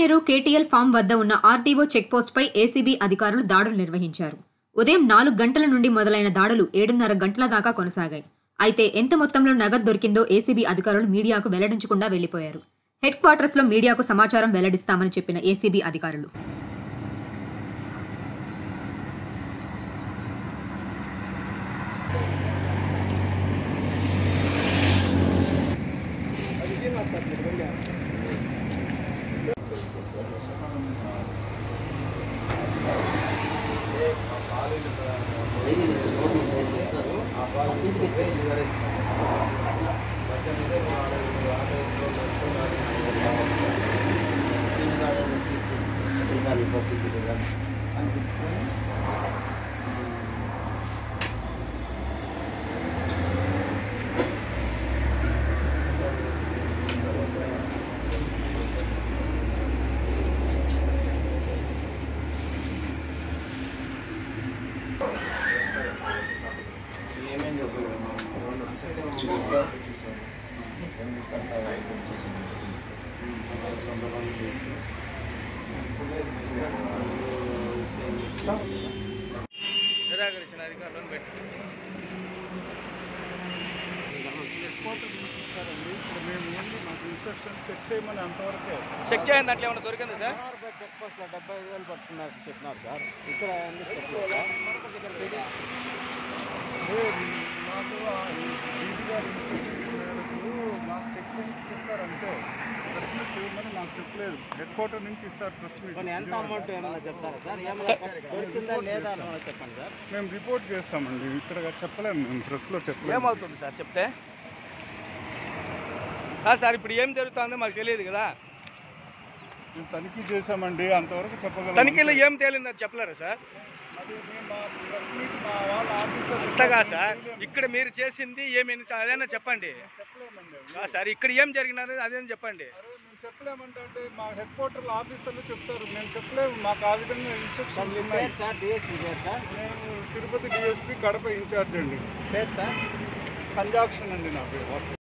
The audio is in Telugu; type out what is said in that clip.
పలమనేరు కేటీఎల్ ఫామ్ వద్ద ఉన్న ఆర్టీఓ చెక్పోస్ట్పై ఏసీబీ అధికారులు దాడులు నిర్వహించారు ఉదయం నాలుగు గంటల నుండి మొదలైన దాడులు ఏడున్నర గంటల దాకా కొనసాగాయి అయితే ఎంత మొత్తంలో నగదు దొరికిందో ఏసీబీ అధికారులు మీడియాకు వెల్లడించకుండా వెళ్లిపోయారు హెడ్ క్వార్టర్స్ లో మీడియాకు సమాచారం వెల్లడిస్తామని చెప్పిన ఏసీబీ అధికారులు ఏమేం చేస్తారు నిరాకరించిన అధికారులను పెట్టి ఇప్పుడు మేము ఏంటి మాకు ఇన్స్ట్రక్షన్ చెక్ చేయమని అంతవరకే చెక్ చేయండి దాంట్లో ఏమైనా దొరికింది సార్ చెక్ పోస్ట్లో డెబ్బై ఐదు వేలు పడుతున్నారు చెప్పినారు సార్ ఇక్కడ ఎందుకు చెప్పలేదు ఏ, మాకు ఆ డీజీ గారి ఇన్స్ట్రక్షన్ మేరకు మాకు చెక్ చేసి చెప్తారు అంతే ప్రెస్ మీట్ చేయమని మాకు చెప్పలేదు హెడ్ క్వార్టర్ నుంచి ఇస్తారు ప్రెస్ మీట్ కొన్ని ఎంత అమౌంట్ ఏమైనా చెప్తారా సార్ ఏమైనా దొరికిందా లేదా అని ఏమైనా చెప్పండి సార్ మేము రిపోర్ట్ చేస్తామండి ఇక్కడ చెప్పలేము మేము ప్రెస్లో చెప్పలేము ఏమవుతుంది సార్ చెప్తే కాదు సార్ ఇప్పుడు ఏం జరుగుతుందో మాకు తెలియదు కదా మేము తనిఖీ చేసామండి అంతవరకు చెప్పగలం తనిఖీలో ఏం తేలిందో అది చెప్పలేరా సార్ అది మేము మా ప్రెస్ మీట్ మా వాళ్ళ ఆఫీసర్ అంతగా సార్ ఇక్కడ మీరు చేసింది ఏమి అదేనా చెప్పండి చెప్పలేమండి అవి. కాదు సార్ ఇక్కడ ఏం జరిగినది అదేం చెప్పండి అరే మేము చెప్పలేమంటే అంటే మా హెడ్ క్వార్టర్ ఆఫీసర్లు చెప్తారు మేము చెప్పలేము మాకు ఆ విధంగా ఇన్స్ట్రక్షన్స్ ఉన్నాయి పేరు సార్ డిఎస్పీ పేరు సార్ నేను తిరుపతి డిఎస్పీ కడప ఇన్ఛార్జ్ అండి పేరు సార్ కంజాక్షన్ అండి నా పేరు